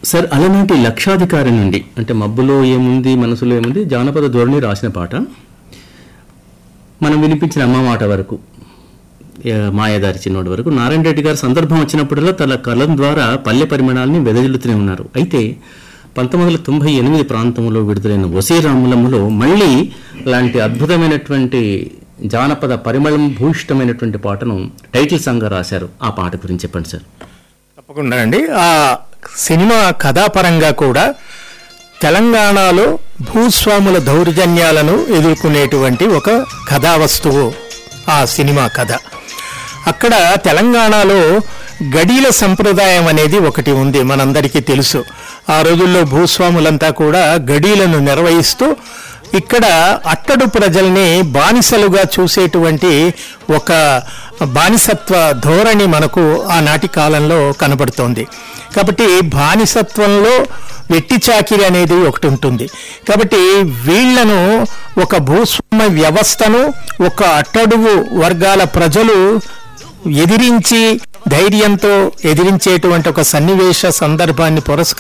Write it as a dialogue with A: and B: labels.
A: sir అలనాటి లక్షాధికారి నుండి అంటే మబ్బులో ఏముంది మనసులో ఏముంది జానపద ధోరణి రాసిన పాట మనం వినిపించిన అమ్మ మాట వరకు ఏ, మాయాదారి చిన్నోడి వరకు నారాయణ రెడ్డి గారి సందర్భం వచ్చినప్పుడల్లా తన కలం ద్వారా పల్లె పరిమాణాలని వెదజల్లుతూనే ఉన్నారు అయితే పంతొమ్మిది వందల తొంభై ఎనిమిది ప్రాంతంలో విడుదలైన ఒసే రాములములో మళ్ళీ లాంటి అద్భుతమైనటువంటి జానపద పరిమళం భూయిష్టమైనటువంటి పాటను టైటిల్ సాంగ్గా రాశారు ఆ పాట గురించి చెప్పండి సార్
B: తప్పకుండా అండి ఆ సినిమా కథాపరంగా కూడా తెలంగాణలో భూస్వాముల దౌర్జన్యాలను ఎదుర్కొనేటువంటి ఒక కథా వస్తువు ఆ సినిమా కథ అక్కడ తెలంగాణలో గడీల సంప్రదాయం అనేది ఒకటి ఉంది మనందరికీ తెలుసు ఆ రోజుల్లో భూస్వాములంతా కూడా గడీలను నిర్వహిస్తూ ఇక్కడ అట్టడు ప్రజల్ని బానిసలుగా చూసేటువంటి ఒక బానిసత్వ ధోరణి మనకు ఆనాటి కాలంలో కనబడుతోంది కాబట్టి బానిసత్వంలో వెట్టి చాకిరి అనేది ఒకటి ఉంటుంది కాబట్టి వీళ్లను ఒక భూస్వామ్య వ్యవస్థను ఒక అట్టడుగు వర్గాల ప్రజలు ఎదిరించి ధైర్యంతో ఎదిరించేటువంటి ఒక సన్నివేశ సందర్భాన్ని పురస్కరించుకొని